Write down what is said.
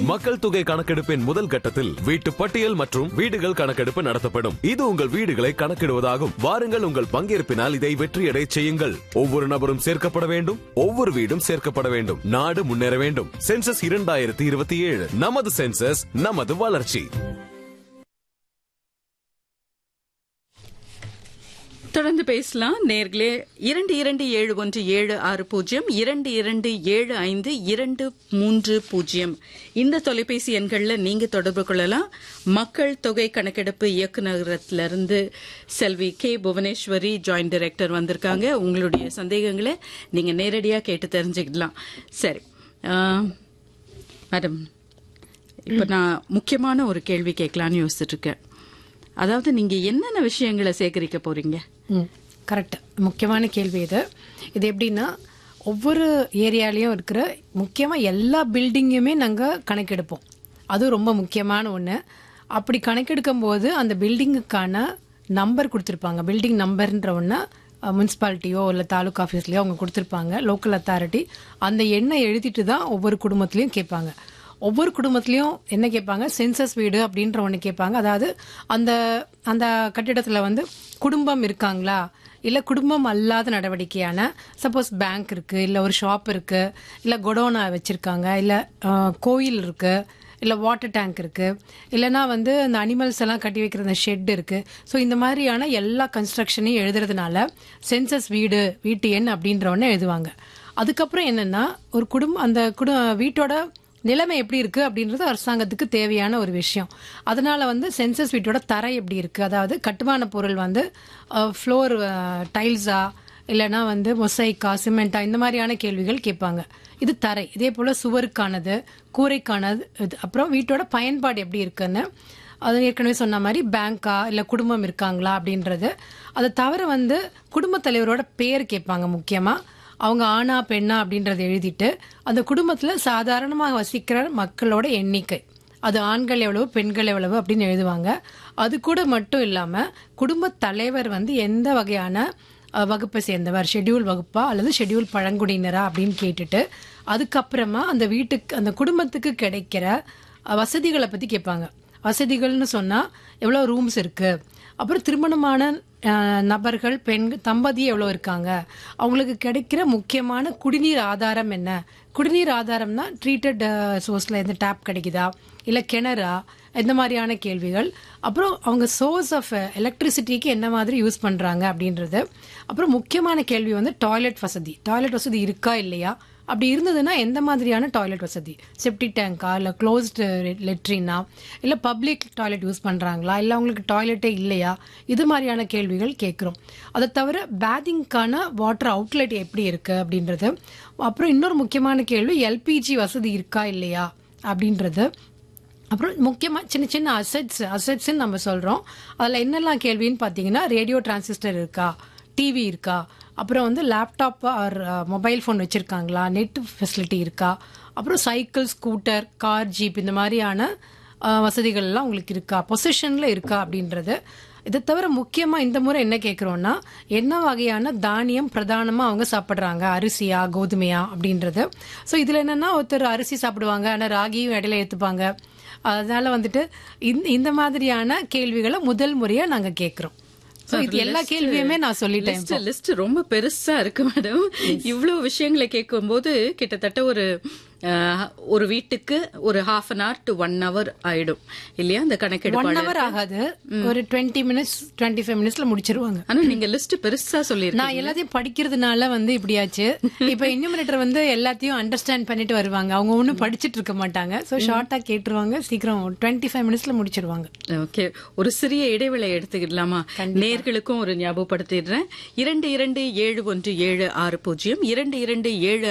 மக்கள் தொகை கணக்கெடுப்பின் முதல் கட்டத்தில் வீட்டு பட்டியல் மற்றும் வீடுகள் கணக்கெடுப்பு நடத்தப்படும் இது உங்கள் வீடுகளை கணக்கிடுவதாகும் வாருங்கள் உங்கள் பங்கேற்பினால் இதை வெற்றியடை செய்யுங்கள் ஒவ்வொரு நபரும் சேர்க்கப்பட வேண்டும் ஒவ்வொரு வீடும் சேர்க்கப்பட வேண்டும் நாடு முன்னேற வேண்டும் சென்சஸ் இரண்டாயிரத்தி இருபத்தி ஏழு நமது சென்சஸ் நமது வளர்ச்சி தொடர்ந்து பேசலாம் நேர்களே இரண்டு இரண்டு ஏழு ஒன்று ஏழு ஆறு பூஜ்ஜியம் இரண்டு இரண்டு ஏழு ஐந்து இரண்டு மூன்று பூஜ்ஜியம் இந்த தொலைபேசி எண்களில் நீங்க தொடர்பு கொள்ளலாம் மக்கள் தொகை கணக்கெடுப்பு இயக்குநரகத்திலிருந்து செல்வி கே புவனேஸ்வரி ஜாயிண்ட் டைரக்டர் வந்திருக்காங்க உங்களுடைய சந்தேகங்களை நீங்க நேரடியாக கேட்டு தெரிஞ்சுக்கலாம் சரி மேடம் இப்போ நான் முக்கியமான ஒரு கேள்வி கேட்கலான்னு யோசிச்சுட்டு இருக்கேன் அதாவது நீங்க என்னென்ன விஷயங்களை சேகரிக்க போறீங்க ம் கரெக்ட் முக்கியமான கேள்வி இது இது எப்படின்னா ஒவ்வொரு ஏரியாலையும் இருக்கிற முக்கியமாக எல்லா பில்டிங்குமே நாங்கள் கணக்கெடுப்போம் அது ரொம்ப முக்கியமான ஒன்று அப்படி கணக்கெடுக்கும் போது அந்த பில்டிங்குக்கான நம்பர் கொடுத்துருப்பாங்க பில்டிங் நம்பர்ன்ற ஒன்று முனிசிபாலிட்டியோ இல்லை தாலுக்கா ஆஃபீஸ்லையோ அவங்க கொடுத்துருப்பாங்க லோக்கல் அத்தாரிட்டி அந்த எண்ணை எழுதிட்டு தான் ஒவ்வொரு குடும்பத்துலையும் கேட்பாங்க ஒவ்வொரு குடும்பத்துலயும் என்ன கேட்பாங்க சென்சஸ் வீடு அப்படின்ற ஒன்று கேட்பாங்க அதாவது அந்த அந்த கட்டிடத்தில் வந்து குடும்பம் இருக்காங்களா இல்லை குடும்பம் அல்லாத நடவடிக்கையான சப்போஸ் பேங்க் இருக்கு இல்லை ஒரு ஷாப் இருக்கு இல்லை கொடோனா வச்சிருக்காங்க இல்லை கோயில் இருக்கு இல்லை வாட்டர் டேங்க் இருக்கு இல்லைனா வந்து அந்த அனிமல்ஸ் எல்லாம் கட்டி வைக்கிற அந்த ஷெட் இருக்கு ஸோ இந்த மாதிரியான எல்லா கன்ஸ்ட்ரக்ஷனையும் எழுதுறதுனால சென்சஸ் வீடு வீட்டு எண் அப்படின்ற ஒன்று எழுதுவாங்க அதுக்கப்புறம் என்னன்னா ஒரு குடும்பம் அந்த குடு வீட்டோட நிலைமை எப்படி இருக்கு அப்படின்றது அரசாங்கத்துக்கு தேவையான ஒரு விஷயம் அதனால வந்து சென்சஸ் வீட்டோட தரை எப்படி இருக்கு அதாவது கட்டுமான பொருள் வந்து ஃப்ளோர் டைல்ஸா இல்லைன்னா வந்து மொசைக்கா சிமெண்டா இந்த மாதிரியான கேள்விகள் கேட்பாங்க இது தரை இதே போல சுவருக்கானது கூரைக்கானது இது அப்புறம் வீட்டோட பயன்பாடு எப்படி இருக்குன்னு அது ஏற்கனவே சொன்ன மாதிரி பேங்க்கா இல்லை குடும்பம் இருக்காங்களா அப்படின்றது அதை தவிர வந்து குடும்பத் தலைவரோட பேர் கேட்பாங்க முக்கியமாக அவங்க ஆணா பெண்ணா அப்படின்றத எழுதிட்டு அந்த குடும்பத்தில் சாதாரணமாக வசிக்கிற மக்களோட எண்ணிக்கை அது ஆண்கள் எவ்வளவு பெண்கள் எவ்வளவு அப்படின்னு எழுதுவாங்க அது கூட மட்டும் இல்லாமல் குடும்ப தலைவர் வந்து எந்த வகையான அஹ், வகுப்பை சேர்ந்தவர் ஷெட்யூல் வகுப்பா அல்லது ஷெட்யூல் பழங்குடியினரா அப்படின்னு கேட்டுட்டு அதுக்கப்புறமா அந்த வீட்டுக்கு அந்த குடும்பத்துக்கு கிடைக்கிற அஹ், வசதிகளை பற்றி கேட்பாங்க வசதிகள்னு சொன்னா எவ்வளவு ரூம்ஸ் இருக்கு அப்புறம் திருமணமான அஹ், நபர்கள் பெண்கள் தம்பதி எவ்வளோ இருக்காங்க அவங்களுக்கு கிடைக்கிற முக்கியமான குடிநீர் ஆதாரம் என்ன குடிநீர் ஆதாரம்னா ட்ரீட்டட் சோர்ஸ்ல எந்த டேப் கிடைக்குதா இல்லை கிணறா இந்த மாதிரியான கேள்விகள் அப்புறம் அவங்க சோர்ஸ் ஆஃப் எலக்ட்ரிசிட்டிக்கு என்ன மாதிரி யூஸ் பண்றாங்க அப்படின்றது அப்புறம் முக்கியமான கேள்வி வந்து டாய்லெட் வசதி டாய்லெட் வசதி இருக்கா இல்லையா அப்படி இருந்ததுன்னா எந்த மாதிரியான டாய்லெட் வசதி செப்டிக் டேங்கா இல்லை க்ளோஸ்டு லெட்ரினா இல்லை பப்ளிக் டாய்லெட் யூஸ் பண்ணுறாங்களா இல்லை அவங்களுக்கு டாய்லெட்டே இல்லையா இது மாதிரியான கேள்விகள் கேட்குறோம் அதை தவிர பேதிங்க்கான வாட்டர் அவுட்லெட் எப்படி இருக்கு அப்படின்றது அப்புறம் இன்னொரு முக்கியமான கேள்வி எல்பிஜி வசதி இருக்கா இல்லையா அப்படின்றது அப்புறம் முக்கியமாக சின்ன சின்ன அசெட்ஸ் அசெட்ஸ்ன்னு நம்ம சொல்கிறோம் அதில் என்னெல்லாம் கேள்வின்னு பார்த்தீங்கன்னா ரேடியோ டிரான்சிஸ்டர் இருக்கா டிவி இருக்கா அப்புறம் வந்து லேப்டாப் ஆர் மொபைல் ஃபோன் வச்சுருக்காங்களா நெட் ஃபெசிலிட்டி இருக்கா அப்புறம் சைக்கிள் ஸ்கூட்டர் கார் ஜீப் இந்த மாதிரியான அஹ், வசதிகள்லாம் உங்களுக்கு இருக்கா பொசிஷனில் இருக்கா அப்படின்றது இதை தவிர முக்கியமாக இந்த முறை என்ன கேட்குறோன்னா என்ன வகையான தானியம் பிரதானமாக அவங்க சாப்பிட்றாங்க அரிசியா கோதுமையா அப்படின்றது ஸோ இதில் என்னென்னா ஒருத்தர் அரிசி சாப்பிடுவாங்க ஆனால் ராகியும் இடையில ஏற்றுப்பாங்க அதனால வந்துட்டு இந்த இந்த மாதிரியான கேள்விகளை முதல் முறையாக நாங்கள் கேட்குறோம் ஸோ இது எல்லா கேள்வியுமே நான் சொல்லிட்டேன் லிஸ்ட் லிஸ்ட் ரொம்ப பெருசா இருக்கு மேடம் இவ்வளவு விஷயங்களை கேட்கும்போது கிட்டத்தட்ட ஒரு அஹ், ஒரு வீட்டுக்கு ஒரு half an hour to one hour ஆயிடும் இல்லையா அந்த ஒன் கணக்கெடுப்பு ஹவர் ஆகாது ஒரு டுவெண்ட்டி மினிட்ஸ் டுவெண்ட்டி ஃபைவ் மினிட்ஸ்ல முடிச்சிருவாங்க ஆனா நீங்க லிஸ்ட் பெருசா சொல்லிருக்கீங்க நான் எல்லாத்தையும் படிக்கிறதுனால வந்து இப்படியாச்சு இப்ப இன்யூமினேட்டர் வந்து எல்லாத்தையும் அண்டர்ஸ்டாண்ட் பண்ணிட்டு வருவாங்க அவங்க ஒன்றும் படிச்சிட்டு இருக்க மாட்டாங்க ஸோ ஷார்ட்டா கேட்டுருவாங்க சீக்கிரம் டுவெண்ட்டி ஃபைவ் மினிட்ஸ்ல முடிச்சிருவாங்க ஓகே ஒரு சிறிய இடைவேளை எடுத்துக்கிடலாமா நேர்களுக்கும் ஒரு ஞாபகப்படுத்திடுறேன் இரண்டு இரண்டு ஏழு ஒன்று ஏழு ஆறு பூஜ்ஜியம் இரண்டு இரண்டு ஏழு